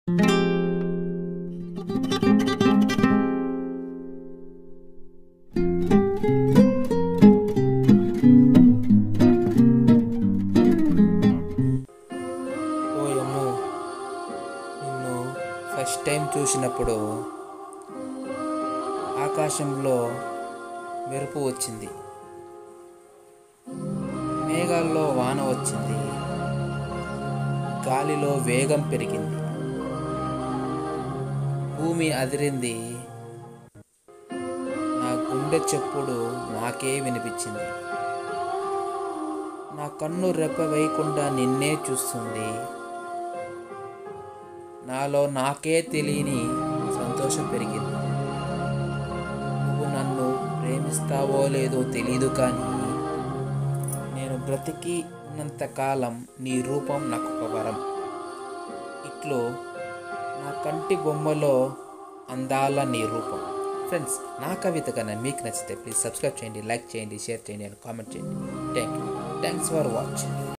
ఓయమ్మో నిన్ను first time చూసినప్పుడు ఆకాశంలో మెరుపు వచ్చింది మేఘాల్లో వాన వచ్చింది గాలిలో వేగం పెరిగింది భూమి అదిరింది నా గుండె చెప్పుడు నాకే వినిపించింది నా కన్ను రెప్ప వేయకుండా నిన్నే చూస్తుంది నాలో నాకే తెలియని సంతోషం పెరిగింది నువ్వు నన్ను ప్రేమిస్తావో లేదో తెలీదు కానీ నేను బ్రతికి ఉన్నంతకాలం నీ రూపం నాకు ఒక వరం ఇట్లో నా కంటి బొమ్మలో అందాల నీ రూపం ఫ్రెండ్స్ నా కవిత కన్నా మీకు నచ్చితే ప్లీజ్ సబ్స్క్రైబ్ చేయండి లైక్ చేయండి షేర్ చేయండి అండ్ కామెంట్ చేయండి thank you thanks for watching